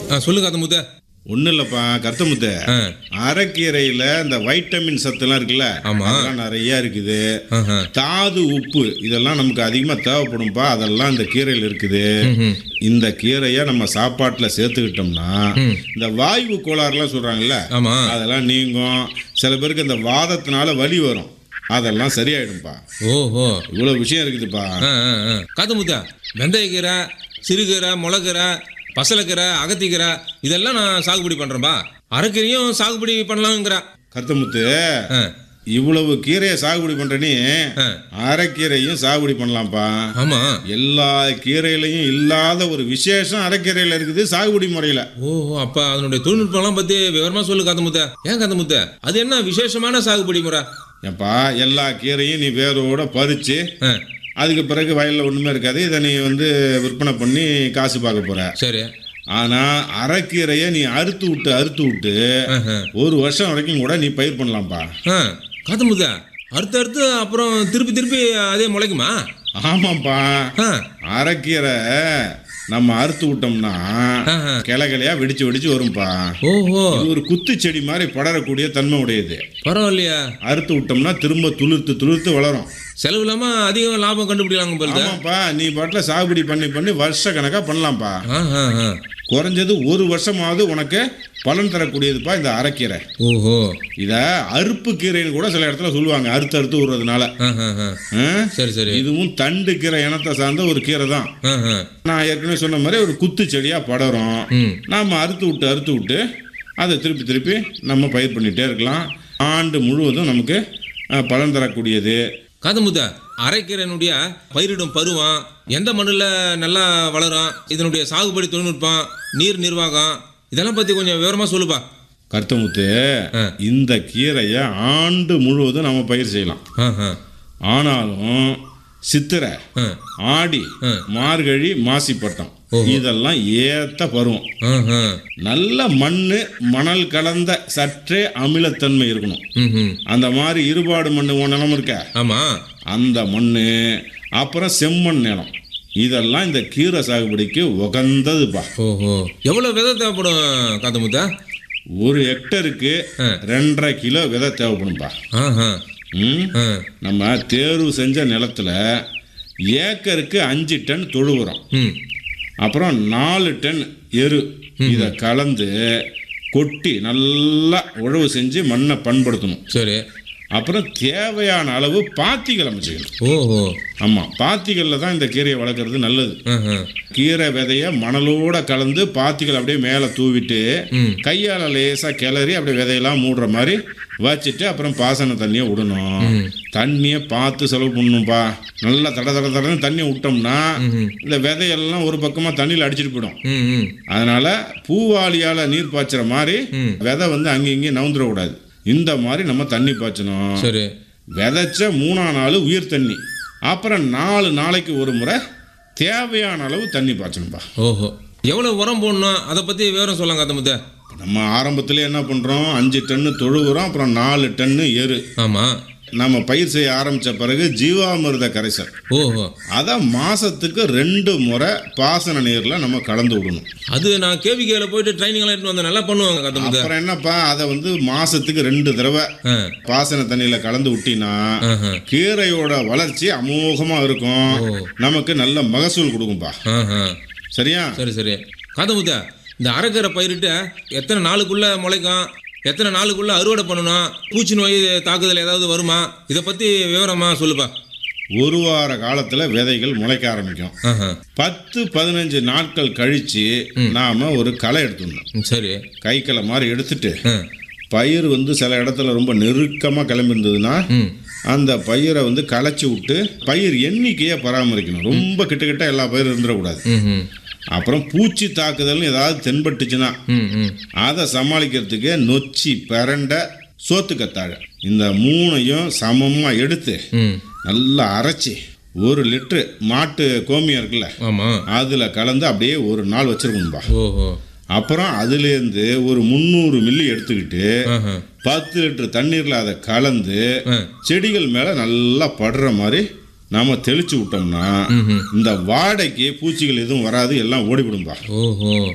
ஆ சொல்லு காத்தமுத்த ஒன்றும் இல்லைப்பா கருத்தமுத்து ஆ அரைக்கீரையில் இந்த வைட்டமின் சத்துலாம் இருக்குல்ல ஆமா. அதெல்லாம் நிறைய இருக்குது ஆஹா. தாது உப்பு இதெல்லாம் நமக்கு அதிகமாக தேவைப்படும்பா அதெல்லாம் இந்த கீரையில் இருக்குது ம்ஹும். இந்த கீரையை நம்ம சாப்பாட்டில் சேர்த்துக்கிட்டோம்னா இந்த வாயு கோளாறுலாம் சொல்கிறாங்கல்ல ஆமா அதெல்லாம் நீங்கும் சில பேருக்கு இந்த வாதத்தினால வலி வரும் அதெல்லாம் சரியாயிடும்பா ஓஹோ இவ்வளோ விஷயம் இருக்குதுப்பா ஆ ஆ ஆ காத்தமுத்தா வெந்தயக்கீரை சிறுகீரை முளக்கீரை பசலைக்கீரை அகத்திக்கீரை இதெல்லாம் நான் சாகுபடி பண்ணுறேன்பா அரைக்கீரையும் சாகுபடி பண்ணலாங்கிற கருத்தமுத்து ஆ இவ்வளவு கீரையை சாகுபடி பண்ற நீ ஆ. அரைக்கீரையும் சாகுபடி பண்ணலாம்ப்பா ஆமாம் எல்லா கீரையிலையும் இல்லாத ஒரு விசேஷம் அரைக்கீரையில இருக்குது சாகுபடி முறையில ஓஹோ அப்போ அதனுடைய தொழில்நுட்பம்லாம் பற்றி விவரமாக சொல்லு காத்தமுத்த ஏன் காத்தமுத்த அது என்ன விசேஷமான சாகுபடி முறை ஏப்பா எல்லா கீரையும் நீ வேரோட பறிச்சு ஆ அதுக்கு பிறகு வயலில் ஒன்றுமே இருக்காது இதை நீ வந்து விற்பனை பண்ணி காசு பார்க்க போற சரி ஆனால் அரைக்கீரையை நீ அறுத்து விட்டு அறுத்து விட்டு ஆஹா. ஒரு வருஷம் வரைக்கும் கூட நீ பயிர் பண்ணலாம்ப்பா ஆ காத்தமுத்த அறுத்து அறுத்து அப்புறம் திருப்பி திருப்பி அதே முளைக்குமா ஆமாம்ப்பா ஆ அரைக்கீரை நம்ம அறுத்து விட்டோம்னா ஆஹா. கிளை கிளையா வெடிச்சு வெடிச்சு வரும்பா ஓஹோ இது ஒரு குத்து செடி மாதிரி படரக்கூடிய தன்மை உடையது பரவாயில்லையா அறுத்து விட்டோம்னா திரும்ப துளிர்த்து துளிர்த்து வளரும் செலவு இல்லாம அதிகம் லாபம் கண்டுபிடிக்கலாங்க போலுது ஆமாப்பா நீ பாட்டில் சாகுபடி பண்ணி பண்ணி வருஷ கணக்கா பண்ணலாம்ப்பா ஆஹா, ஆஹா. குறைஞ்சது ஒரு வருஷமாவது உனக்கு பலன் தரக்கூடியதுப்பா இந்த அரைக்கீரை ஓஹோ இதை அறுப்பு கீரைன்னு கூட சில இடத்துல சொல்லுவாங்க அறுத்து அறுத்து விடுறதுனால ஆஹா, ஆஹா. ஆ? சரி சரி இதுவும் தண்டு கீரை இனத்தை சார்ந்த ஒரு கீரை தான் ஆஹா. நான் ஏற்கனவே சொன்ன மாதிரி ஒரு குத்து செடியா படரும் ம் நாம் அறுத்து விட்டு அறுத்து விட்டு அதை திருப்பி திருப்பி நம்ம பயிர் பண்ணிகிட்டே இருக்கலாம் ஆண்டு முழுவதும் நமக்கு அஹ், பலன் தரக்கூடியது காதமுத்த அரைக்கீரைனுடைய பயிரிடும் பருவம் எந்த மண்ணில் நல்லா வளரும் இதனுடைய சாகுபடி தொழில்நுட்பம் நீர் நிர்வாகம் இதெல்லாம் பற்றி கொஞ்சம் விவரமாக சொல்லுப்பா கருத்தமுத்து ஆ. இந்த கீரையை ஆண்டு முழுவதும் நம்ம பயிர் செய்யலாம் ஆஹா. ஆனாலும் சித்திரை ஆ. ஆடி ஆ. மார்கழி மாசிப்பட்டம் இதெல்லாம் ஏத்த பருவம் ஆஹா. நல்ல மண் மணல் கலந்த சற்றே அமிலத்தன்மை இருக்கணும் ம்ஹும். அந்த மாதிரி இருபாடு மண் நிலம் இருக்க ஆமா அந்த மண் அப்புறம் செம்மண் நிலம் இதெல்லாம் இந்த கீரை சாகுபடிக்கு உகந்ததுப்பா ஓஹோ எவ்வளோ விதை தேவைப்படும் காத்தமுத்தா ஒரு ஹெக்டருக்கு ஆ. ரெண்டரை கிலோ விதை தேவைப்படும்பா ஆஹா ம் ஆ நம்ம தேர்வு செஞ்ச நிலத்துல ஏக்கருக்கு அஞ்சு டன் தொழு உரம் ம் அப்புறம் நாலு டன் எரு இதை கலந்து கொட்டி நல்லா உழவு செஞ்சு மண்ணை பண்படுத்தணும் சரி அப்புறம் தேவையான அளவு பாத்திகள் அமைச்சுக்கணும் ஓஹோ ஆமாம் பாத்திகளில் தான் இந்த கீரையை வளர்க்குறது நல்லது ஆஹா. கீரை விதைய மணலோட கலந்து பாத்திகள் அப்படியே மேலே தூவிட்டு ம் கையால் லேசாக கிளறி அப்படியே விதையெல்லாம் மூடுற மாதிரி வச்சுட்டு அப்புறம் பாசன தண்ணியை விடணும் தண்ணியை பார்த்து செலவு பண்ணணும்ப்பா நல்லா தட தட தடன்னு தண்ணியை விட்டோம்னா ம்ஹும். இந்த விதையெல்லாம் ஒரு பக்கமாக தண்ணியில் அடிச்சிட்டு போயிடும் ம் ம் அதனால பூவாளியால் நீர் பாய்ச்சுற மாதிரி ம். விதை வந்து அங்கேயும் இங்கேயும் நவுந்துடக்கூடாது இந்த மாதிரி நம்ம தண்ணி பாய்ச்சணும் சரி விதைச்ச மூணாம் நாள் உயிர் தண்ணி அப்புறம் நாலு நாளைக்கு ஒரு முறை தேவையான அளவு தண்ணி பாய்ச்சணும்பா ஓஹோ எவ்வளோ உரம் போடணும் அதை பற்றி விவரம் சொல்லலாம் காத்தமுத்த நம்ம ஆரம்பத்தில் என்ன பண்ணுறோம் அஞ்சு டன்னு தொழு உரம் அப்புறம் நாலு டன்னு எரு ஆமாம் நம்ம பயிர் செய்ய ஆரம்பித்த பிறகு ஜீவாமிர்த கரைசல் ஓஹோ அதை மாதத்துக்கு ரெண்டு முறை பாசன நீரில் நம்ம கலந்து விடணும் அது நான் கேவிகேல போயிட்டு ட்ரைனிங் எல்லாம் எடுத்து வந்தேன் நல்லா பண்ணுவாங்க காத்தமுத்த அப்புறம் என்னப்பா அதை வந்து மாதத்துக்கு ரெண்டு தடவை ஆ பாசன தண்ணியில் கலந்து விட்டினா ஆஹா. கீரையோட வளர்ச்சி அமோகமாக இருக்கும் நமக்கு நல்ல மகசூல் கொடுக்கும்பா ஆஹா. சரியா சரி சரி காத்தமுத்த இந்த அரைக்கீரை பயிரிட்டு எத்தனை நாளுக்குள்ள முளைக்கும் எத்தனை நாளுக்குள்ள அறுவடை பண்ணணும் பூச்சி நோய் தாக்குதல் ஏதாவது வருமா இதை பற்றி விவரமா சொல்லுப்பா ஒரு வார காலத்தில் விதைகள் முளைக்க ஆரம்பிக்கும் ஆஹா. பத்து பதினஞ்சு நாட்கள் கழித்து நாம் ஒரு களை எடுத்துடணும் ம், சரி கை களை மாதிரி எடுத்துட்டு ஆ. பயிர் வந்து சில இடத்துல ரொம்ப நெருக்கமாக கிளம்பியிருந்ததுன்னா ம் அந்த பயிரை வந்து களைச்சி விட்டு பயிர் எண்ணிக்கையை பராமரிக்கணும் ரொம்ப கிட்ட கிட்ட எல்லா பயிரும் இருந்துடக்கூடாது ம் ம் அப்புறம் பூச்சி தாக்குதல்னு ஏதாவது தென்பட்டுச்சுன்னா ம் ம் அதை சமாளிக்கிறதுக்கு நொச்சி பிரண்ட சோத்துக்கத்தாழை இந்த மூணையும் சமமாக எடுத்து ம் நல்லா அரைச்சி ஒரு லிட்ரு மாட்டு கோமியம் இருக்குல்ல ஆமாம் அதில் கலந்து அப்படியே ஒரு நாள் வச்சிருக்கணும்பா ஓஹோ அப்புறம் அதுலேருந்து ஒரு முந்நூறு மில்லி எடுத்துக்கிட்டு ஆஹா. பத்து லிட்டர் தண்ணீரில் அதை கலந்து ஆ. செடிகள் மேலே நல்லா படுற மாதிரி நாம் தெளிச்சு விட்டோம்னா ம்ஹும். இந்த வாடைக்கு பூச்சிகள் எதுவும் வராது எல்லாம் ஓடிவிடும்பா ஓஹோ